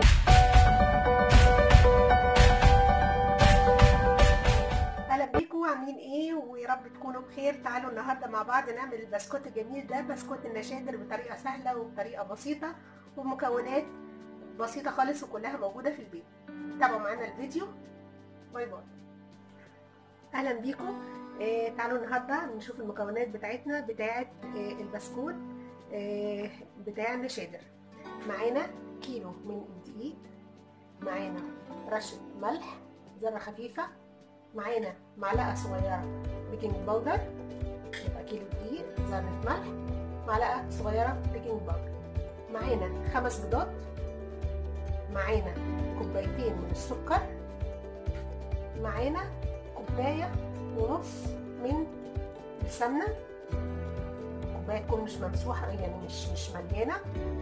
اهلا بيكم عاملين ايه ويا رب تكونوا بخير تعالوا النهارده مع بعض نعمل البسكوت الجميل ده بسكوت النشادر بطريقه سهله وبطريقه بسيطه ومكونات بسيطه خالص وكلها موجوده في البيت تابعوا معانا الفيديو باي باي اهلا بيكم آه تعالوا النهارده نشوف المكونات بتاعتنا بتاعه آه البسكوت آه بتاع النشادر معانا كيلو من الدقيق معانا رشه ملح ذره خفيفه معانا معلقه صغيره بيكنج باودر يبقى كيلو دقيق ذره ملح معلقه صغيره بيكنج باودر معانا خمس بيضات معانا كوبايتين من السكر معانا كوبايه ونص من السمنه كوبايه تكون مش ممسوحه يعني مش مش مليانه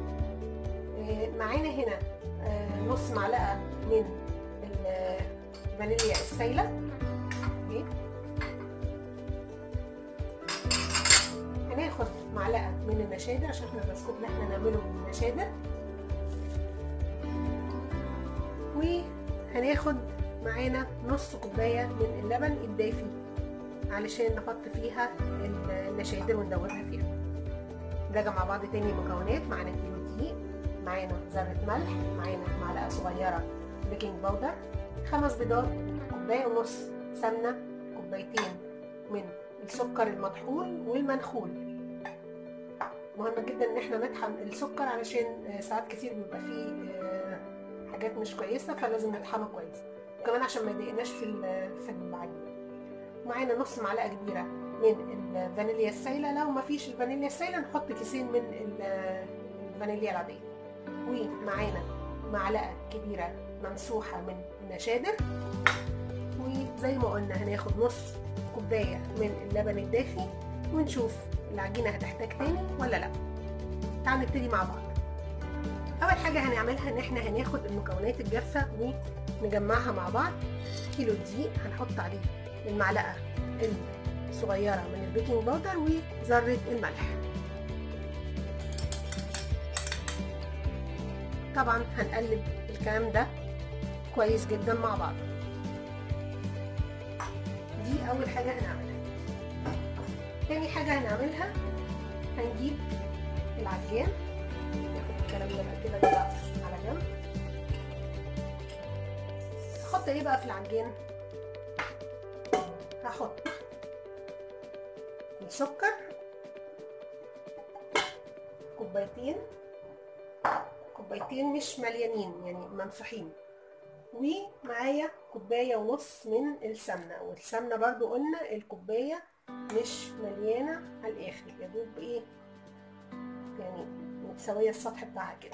معانا هنا نص معلقه من الفانيليا السايله هناخد معلقه من النشادر عشان احنا البسكوت اللي احنا نعمله من النشادر وهناخد معانا نص كوبايه من اللبن الدافي علشان نحط فيها النشادر وندوبها فيها نراجع مع بعض تاني المكونات معانا كيلو دقيق معانا ذره ملح معانا معلقه صغيره بيكنج باودر خمس بيضات كوبايه ونص سمنه كوبايتين من السكر المطحون والمنخول مهم جدا ان احنا نطحن السكر علشان ساعات كتير بيبقى فيه حاجات مش كويسه فلازم نطحنه كويس وكمان عشان ما يضايقناش في في العجينه معانا نص معلقه كبيره من الفانيليا السايله لو ما فيش الفانيليا السايله نحط كيسين من الفانيليا العاديه ومعانا معلقه كبيره ممسوحه من النشادر وزي ما قلنا هناخد نص كوبايه من اللبن الدافي ونشوف العجينه هتحتاج تاني ولا لا تعالوا نبتدي مع بعض اول حاجه هنعملها ان احنا هناخد المكونات الجافه ونجمعها مع بعض كيلو دقيق هنحط عليه المعلقه الصغيره من البيكنج باودر وذره الملح طبعا هنقلب الكلام ده كويس جدا مع بعض دي اول حاجه هنعملها تاني حاجه هنعملها هنجيب العجان الكلام ده بقى كده بقى على جنب هحط ايه بقى في العجان هحط السكر كوبايتين كوبايتين مش مليانين يعني ممسوحين ومعايا كوبايه ونص من السمنه والسمنه برضو قلنا الكوبايه مش مليانه على الاخر يا دوب ايه يعني متساويه السطح بتاعها كده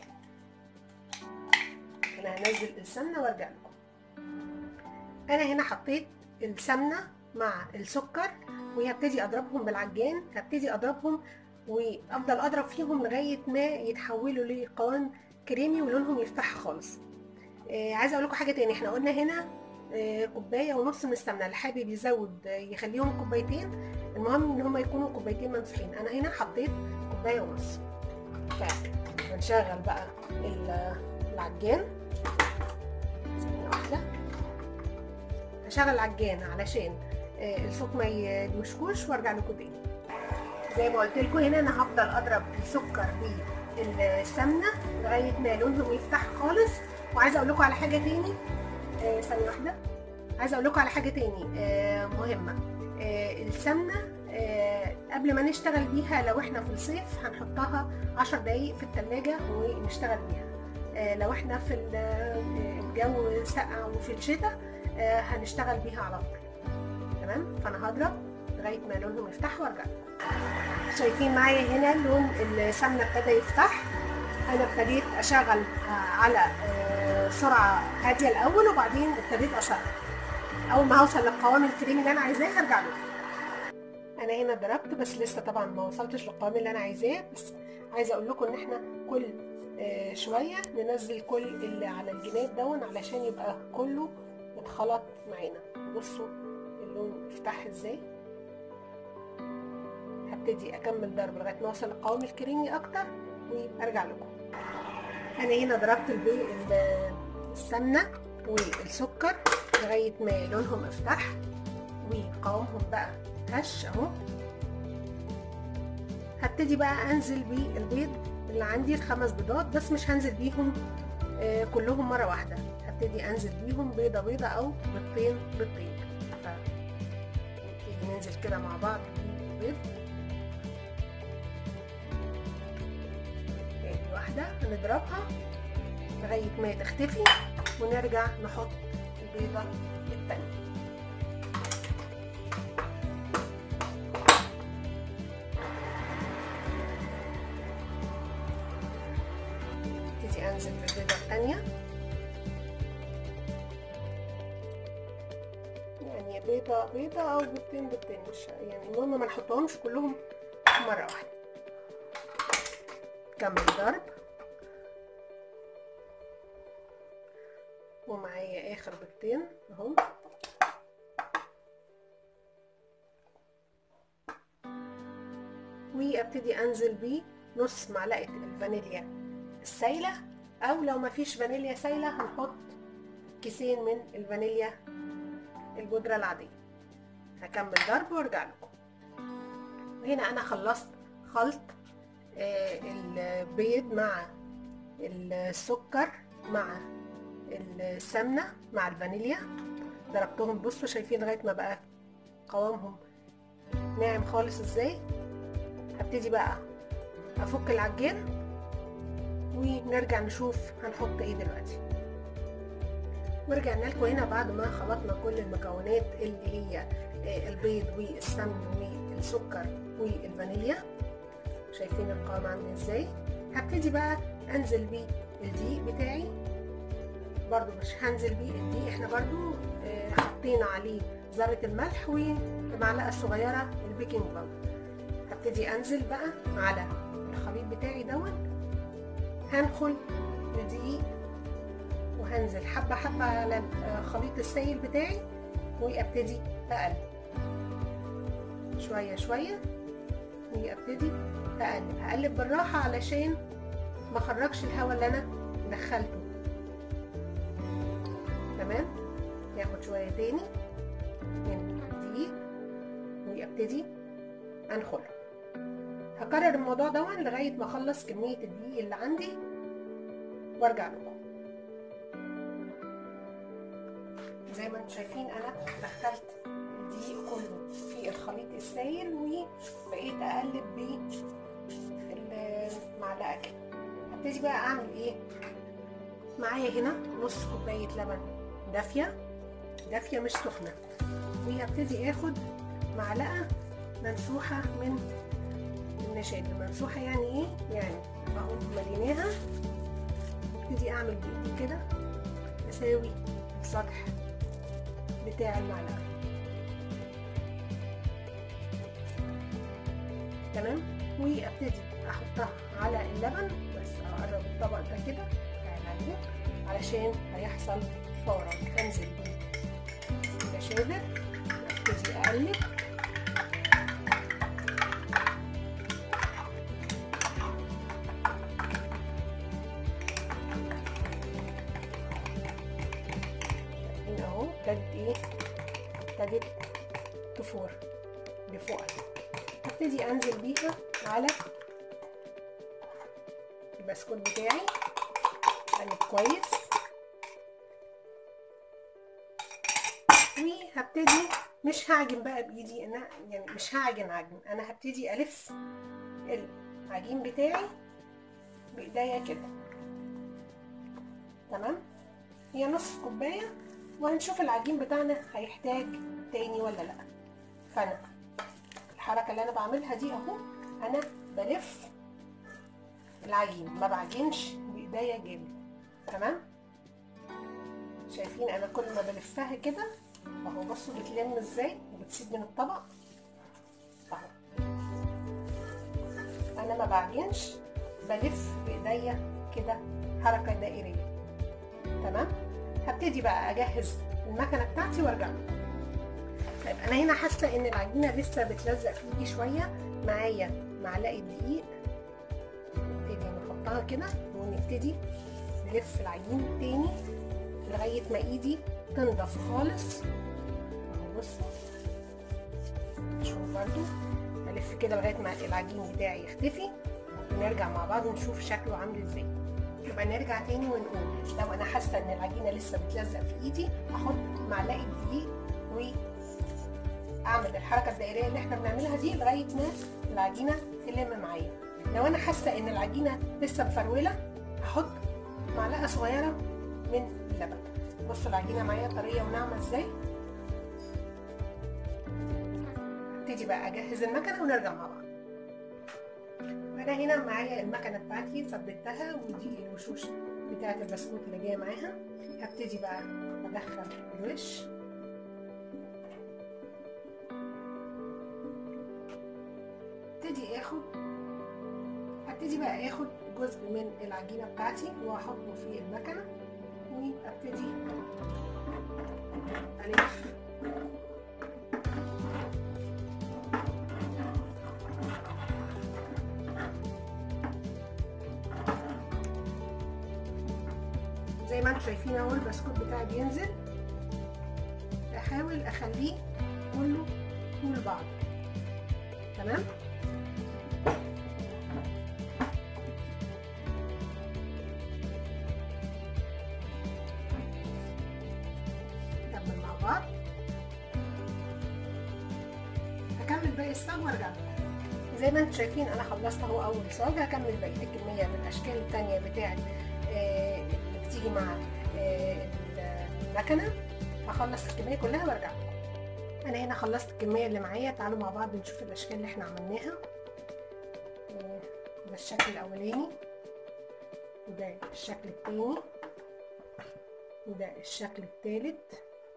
انا هنزل السمنه وارجع لكم انا هنا حطيت السمنه مع السكر وهبتدي اضربهم بالعجان هبتدي اضربهم وافضل اضرب فيهم لغايه ما يتحولوا لقوام كريمي ولونهم يفتح خالص آه عايزه اقول لكم حاجه تاني احنا قلنا هنا آه كوبايه ونص من السمنه اللي حابب يزود آه يخليهم كوبايتين المهم ان هما يكونوا كوبايتين ممسوحين انا هنا حطيت كوبايه ونص فهنشغل بقى العجان ثانيه واحده هشغل العجان علشان الصوت ما يدوشكوش وارجع لكم تاني زي ما قلت لكم هنا انا هفضل اضرب السكر بالسمنه لغايه ما لونهم يفتح خالص وعايزه اقول لكم على حاجه تاني آه ثانيه واحده عايزه اقول لكم على حاجه تاني آه مهمه آه السمنه آه قبل ما نشتغل بيها لو احنا في الصيف هنحطها عشر دقايق في التلاجة ونشتغل بيها آه لو احنا في الجو ساقع وفي الشتاء آه هنشتغل بيها على طول تمام فانا هضرب لغايه ما لونهم يفتح وارجع شايفين معايا هنا لون السمنه ابتدى يفتح انا ابتديت اشغل على سرعه هاديه الاول وبعدين ابتديت اسرع اول ما هوصل للقوام الكريمي اللي انا عايزاه هرجع له انا هنا ضربت بس لسه طبعا ما وصلتش للقوام اللي انا عايزاه بس عايزه اقول لكم ان احنا كل شويه ننزل كل اللي على الجناب دون علشان يبقى كله اتخلط معانا بصوا اللون افتح ازاي هبتدي اكمل ضرب لغايه ما اوصل للقوام الكريمي اكتر وارجع لكم انا هنا ضربت البي... ال- السمنه والسكر لغايه ما لونهم افتح وقوامهم بقى هش اهو هبتدي بقى انزل بالبيض اللي عندي الخمس بيضات بس مش هنزل بيهم آه، كلهم مره واحده هبتدي انزل بيهم بيضه بيضه او بيضتين بيضتين ف نبتدي ننزل كده مع بعض بالبيض ادي واحده هنضربها لغايه ما تختفي ونرجع نحط البيضه التانيه ابتدي انزل بالبيضه التانيه يعني بيضه بيضه او بيضتين بيضتين مش يعني المهم ما نحطهمش كلهم مره واحده كمل ضرب ومعايا اخر بيضتين اهو وابتدي انزل بنص معلقه الفانيليا السايله او لو مفيش فانيليا سايله هنحط كيسين من الفانيليا البودره العاديه هكمل ضرب وارجع لكم وهنا انا خلصت خلط آه، البيض مع السكر مع السمنه مع الفانيليا ضربتهم بصوا شايفين لغايه ما بقى قوامهم ناعم خالص ازاي هبتدي بقى افك العجين ونرجع نشوف هنحط ايه دلوقتي ورجعنا لكم هنا بعد ما خلطنا كل المكونات اللي هي آه، البيض والسمن والسكر والفانيليا شايفين القوام عامل ازاي هبتدي بقى انزل بالدقيق بتاعي برضو مش هنزل بيه الدقيق احنا برضو آه، حطينا عليه ذرة الملح ومعلقة صغيرة البيكنج باودر هبتدي انزل بقى على الخليط بتاعي دوت هنخل الدقيق وهنزل حبة حبة على الخليط السائل بتاعي وابتدي اقلب شوية شوية وابتدي اقلب هقلب بالراحة علشان ما اخرجش الهواء اللي انا دخلته تمام ياخد شوية تاني من الدقيق وابتدي انخله هكرر الموضوع ده لغاية ما اخلص كمية الدقيق اللي عندي وارجع لكم زي ما انتم شايفين انا دخلت الدقيق كله في الخليط السائل وبقيت اقلب بالمعلقه كده هبتدي بقى اعمل ايه معايا هنا نص كوبايه لبن دافيه دافيه مش سخنه وهبتدي اخد معلقه منسوحه من النشادر منسوحه يعني ايه يعني اهو مليناها وابتدي اعمل بايدي كده اساوي السطح بتاع المعلقه تمام وابتدي احطها على اللبن بس اقرب الطبق ده كده عليه علشان هيحصل فورا انزل بيه البشادر وابتدي اقلب شايفين اهو ابتدت ايه ابتدت تفور لفوق هبتدي انزل بيها على البسكوت بتاعي اقلب كويس وهبتدي مش هعجن بقى بايدي انا يعني مش هعجن عجن انا هبتدي الف العجين بتاعي بايديا كده تمام هي نص كوبايه وهنشوف العجين بتاعنا هيحتاج تاني ولا لا فانا الحركه اللي انا بعملها دي اهو انا بلف العجين ما بعجنش بايديا جامد تمام شايفين انا كل ما بلفها كده اهو بصوا بتلم ازاي وبتسيب من الطبق اهو انا ما بعجنش بلف بايديا كده حركه دائريه تمام هبتدي بقى اجهز المكنه بتاعتي وارجع طيب انا هنا حاسه ان العجينه لسه بتلزق في ايدي شويه معايا معلقه دقيق نبتدي نحطها كده ونبتدي نلف العجين تاني لغايه ما ايدي تنضف خالص اهو بصوا شوف برضو الف كده لغايه ما العجين بتاعي يختفي ونرجع مع بعض ونشوف شكله عامل ازاي يبقى نرجع تاني ونقول لو انا حاسه ان العجينه لسه بتلزق في ايدي احط معلقه دقيق واعمل الحركه الدائريه اللي احنا بنعملها دي لغايه ما العجينه تلم معايا لو انا حاسه ان العجينه لسه مفروله احط معلقه صغيره من اللبن بصوا العجينه معايا طريه وناعمه ازاي ابتدي بقى اجهز المكنه ونرجع مع بعض انا هنا معايا المكنه بتاعتي ثبتها ودي الوشوش بتاعه البسكوت اللي جايه معاها هبتدي بقى ادخل الوش ابتدي اخد هبتدي بقى اخد جزء من العجينه بتاعتي واحطه في المكنه وابتدي الف زي ما انتم شايفين اهو البسكوت بتاعي بينزل احاول اخليه كله طول بعض تمام نكمل مع بعض هكمل باقي الصاج وارجع زي ما انتم شايفين انا خلصت اهو اول صاج هكمل بقيه الكميه بالاشكال التانية بتاعت آه اللي بتيجي مع آه المكنه هخلص الكميه كلها وارجع انا هنا خلصت الكميه اللي معايا تعالوا مع بعض نشوف الاشكال اللي احنا عملناها آه ده الشكل الاولاني وده الشكل التاني وده الشكل التالت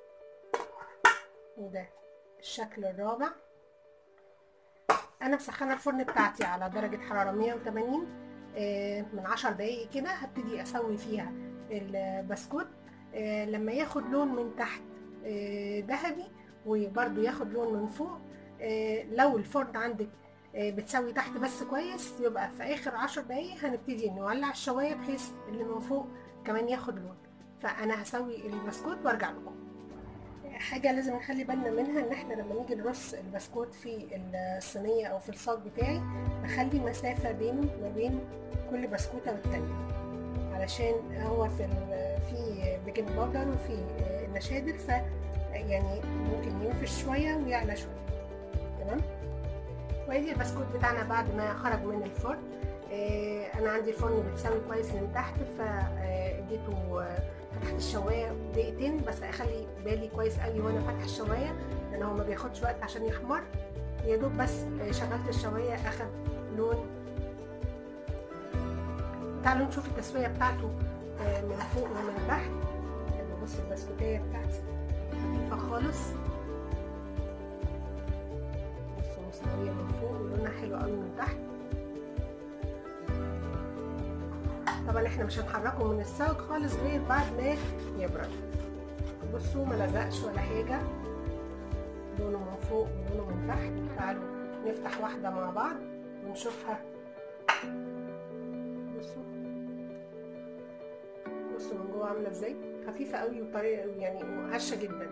وده الشكل الرابع انا مسخنه الفرن بتاعتي على درجه حراره 180 من 10 دقايق كده هبتدي اسوي فيها البسكوت لما ياخد لون من تحت ذهبي وبرده ياخد لون من فوق لو الفرن عندك بتسوي تحت بس كويس يبقى في اخر 10 دقايق هنبتدي نولع الشوايه بحيث اللي من فوق كمان ياخد لون فانا هسوي البسكوت وارجع لكم حاجة لازم نخلي بالنا منها ان احنا لما نيجي نرص البسكوت في الصينية او في الصاج بتاعي نخلي مسافة بينه ما بين كل بسكوتة والتانية علشان هو في في بيكنج باودر وفي النشادر ف يعني ممكن ينفش شوية ويعلى شوية تمام وادي البسكوت بتاعنا بعد ما خرج من الفرن انا عندي الفرن بتسوي كويس من تحت فاديته فتحت الشوايه دقيقتين بس اخلي بالي كويس قوي وانا فاتحه الشوايه لان هو ما بياخدش وقت عشان يحمر يا دوب بس شغلت الشوايه اخد لون تعالوا نشوف التسويه بتاعته من فوق ومن تحت بص البسكوتيه بتاعتي خفيفه خالص بصوا مستويه من فوق ولونها حلو قوي من تحت طبعا احنا مش هنحركه من الصاج خالص غير بعد ما يبرد بصوا ما لزقش ولا حاجه لونه من فوق ولونه من تحت تعالوا نفتح واحده مع بعض ونشوفها بصوا بصوا من جوه عامله ازاي خفيفه قوي وطريقه يعني وهشه جدا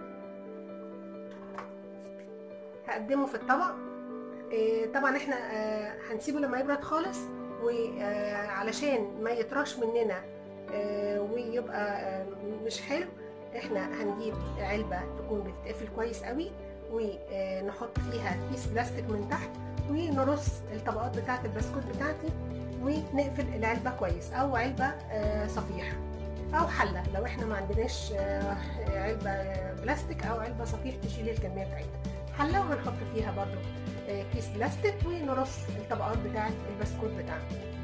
هقدمه في الطبق إيه طبعا احنا آه هنسيبه لما يبرد خالص وعلشان ما يطرش مننا ويبقى مش حلو احنا هنجيب علبة تكون بتتقفل كويس قوي ونحط فيها كيس بلاستيك من تحت ونرص الطبقات بتاعة البسكوت بتاعتي ونقفل العلبة كويس او علبة صفيح او حلة لو احنا ما عندناش علبة بلاستيك او علبة صفيح تشيل الكمية بتاعتها حلة وهنحط فيها برضو كيس بلاستيك ونرص الطبقات بتاعه البسكوت بتاعنا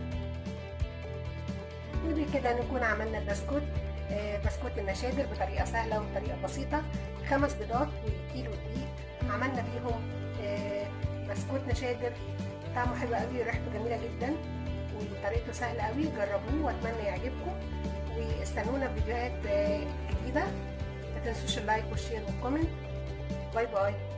وبكده نكون عملنا البسكوت بسكوت النشادر بطريقه سهله وبطريقه بسيطه خمس بيضات وكيلو دقيق عملنا بيهم بسكوت نشادر طعمه حلو قوي وريحته جميله جدا وطريقته سهله قوي جربوه واتمنى يعجبكم واستنونا في فيديوهات جديده ما تنسوش اللايك والشير والكومنت باي باي